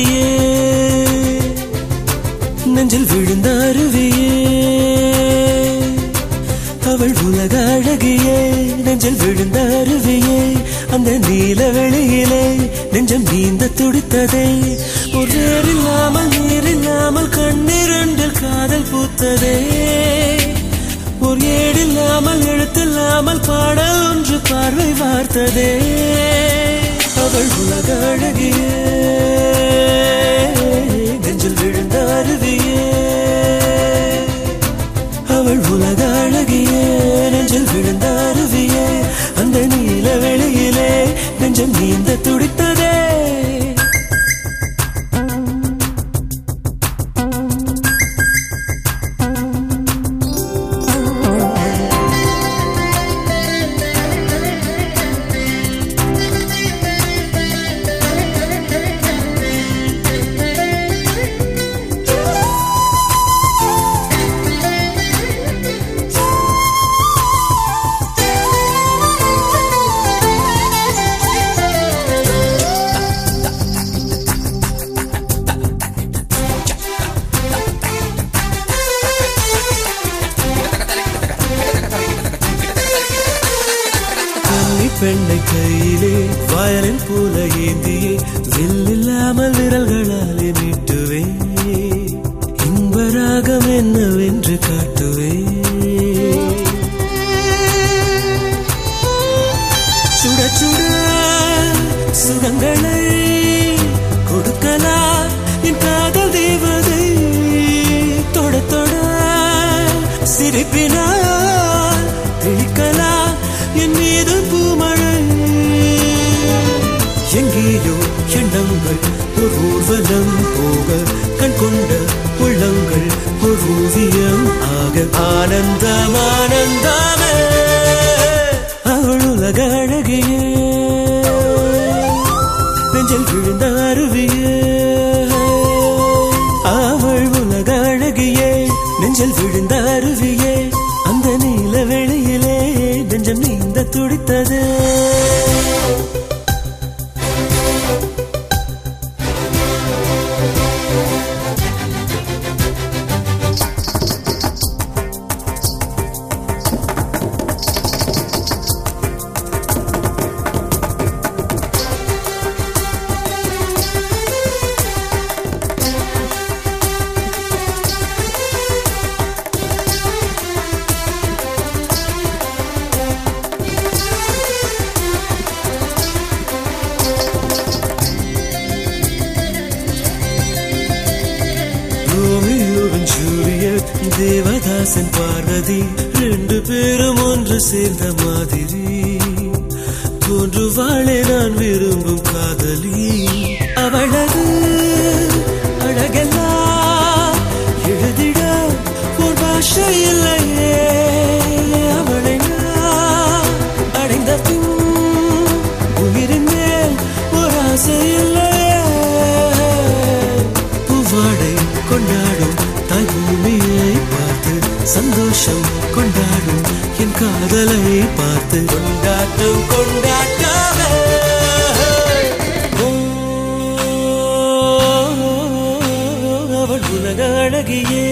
அழகியே நெஞ்சில் விழுந்த அருவியே அவள் உலக அழகியே நெஞ்சில் விழுந்த அருவியே அந்த நீல வெளியிலே நெஞ்சம் நீந்த துடித்ததே ஒரு இல்லாமல் நீரில்லாமல் கண்ணீரண்டில் காதல் பூத்ததே ஒரு ஏடில்லாமல் எழுத்தில்லாமல் பாடல் ஒன்று பார்வை வார்த்ததே அவள் உலக அழகியே நெஞ்சில் விழுந்த அருவியே அவள் உலக அழகியே நெஞ்சில் விழுந்த அருவியே அந்த நீல வெளியிலே நெஞ்சம் நீந்த துடித்ததே கன்னி பெண்ணை கையிலே வயலின் போல ஏந்தியே வில்லில்லாமல் விரல்களாலே மீட்டுவே இன்பராகம் என்னவென்று காட்டுவே சுட சுட சுகங்களை கொடுக்கலா என் காதல் தேவதை தொட தொட சிரிப்பினால் தெளிக்கலா என் மீது பூமழை எங்கேயோ எண்ணங்கள் ஒரு ஊர்வலம் போக கண் கொண்ட உள்ளங்கள் ஒரு ஓவியம் ஆக ஆனந்தம் ஆனந்தமே அவள் உலக அழகியே நெஞ்சில் விழுந்த அருவியே அவள் உலக அழகியே நெஞ்சில் விழுந்த அருவியே அந்த நீல வெளியிலே நெஞ்சம் நீந்த துடித்தது ரோமியோவின் ஜூலியட் தேவதாசன் பார்வதி ரெண்டு பேரும் ஒன்று சேர்ந்த மாதிரி தோன்றுவாளே நான் விரும்பும் காதலி அவளது அழகெல்லாம் எழுதிட ஒரு பாஷை இல்லையே அவளை நான் அடைந்த பின் உயிரின் மேல் ஒரு ஆசை இல்லையே பூவாடை கொண்டாடும் தாய் பூமியை பார்த்து சந்தோஷம் கொண்டாடும் என் காதலை பார்த்து கொண்டாட்டம் கொண்டாட்டமே ஓ, அவள் உலக அழகியே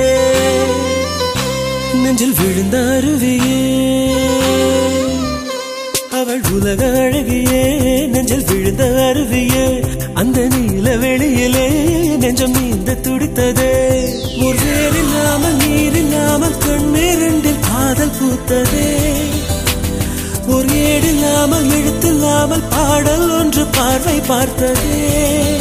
நெஞ்சில் விழுந்த அருவியே அவள் உலக அழகியே நெஞ்சில் விழுந்த அருவியே அந்த நீல வெளியிலே நெஞ்சம் நீந்த துடித்ததே ஒரு வேலில்லாமல் நீரில்லாமல் கண்ணீரண்டில் காதல் பூத்ததே ஒரு ஏடில்லாமல் எழுத்தில்லாமல் பாடல் ஒன்று பார்வை பார்த்ததே